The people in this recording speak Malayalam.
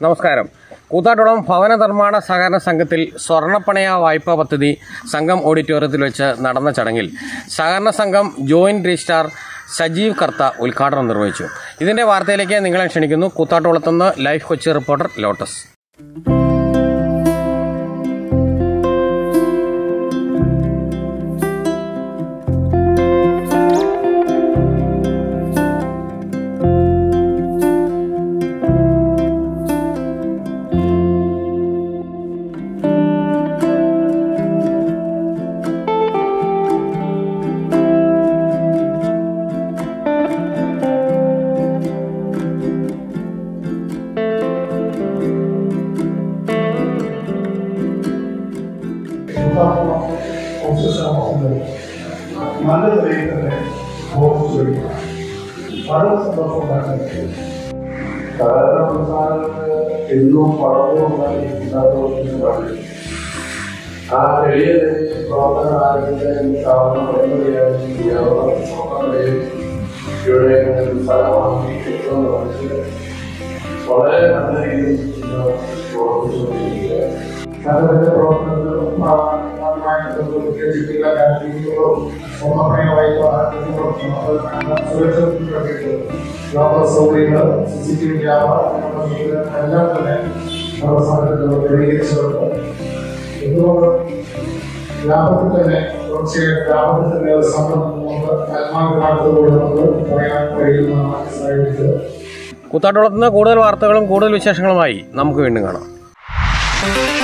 നമസ്കാരം കൂത്താട്ടുളം ഭവന നിർമ്മാണ സഹകരണ സംഘത്തിൽ സ്വർണ്ണപ്പണയ വായ്പാ പദ്ധതി സംഘം ഓഡിറ്റോറിയത്തിൽ വെച്ച് നടന്ന ചടങ്ങിൽ സഹകരണ സംഘം ജോയിന്റ് രജിസ്ട്രാർ സജീവ് കർത്ത ഉദ്ഘാടനം നിർവഹിച്ചു ഇതിന്റെ വാർത്തയിലേക്ക് നിങ്ങളെ ക്ഷണിക്കുന്നു കൂത്താട്ടുളത്തുനിന്ന് ലൈഫ് കൊച്ചി റിപ്പോർട്ടർ ലോട്ടസ് നല്ല നിലയിൽ തന്നെ ഫോക്കസ് വയ്ക്കുക വളരെ സന്തോഷം ഉണ്ടാക്കാൻ സാധാരണ സംസ്ഥാനങ്ങൾക്ക് എന്നും പഴവും ഉണ്ടാക്കിയിട്ടുണ്ടാകുന്ന പാടില്ല ആ ചെറിയ പ്രവർത്തനം ആരംഭിച്ച സ്ഥാപനം ഇവിടെ സ്ഥലമാണ് എന്ന് പറഞ്ഞിട്ട് വളരെ നല്ല രീതിയിൽ പ്രവർത്തിച്ചുകൊണ്ടിരിക്കുക നഗരത്തിലെ പ്രവർത്തനത്തിലും ചില കാര്യങ്ങളും സ്വർണ്ണപ്പണയ വായ്പ സുരക്ഷയ്ക്ക് വേണ്ടിയിട്ട് യാത്രാ സൗകര്യങ്ങൾ C C T V camera എല്ലാം തന്നെ നമ്മുടെ സംഘത്തിൽ ക്രമീകരിച്ചിട്ടുണ്ട് എന്തുകൊണ്ട് ലാഭത്തിൽ തന്നെ തുടർച്ചയായിട്ട് ലാഭത്തിൽ തന്നെ ഒരു സംഘം നമുക്ക് ആത്മാഭിമാനത്തോടുകൂടി നമുക്ക് പറയാൻ കഴിയുന്നതാണ് സാഹചര്യത്തിൽ കൂത്താട്ടുളത്തുനിന്ന് കൂടുതൽ വാർത്തകളും കൂടുതൽ വിശേഷങ്ങളുമായി നമുക്ക് വീണ്ടും കാണാം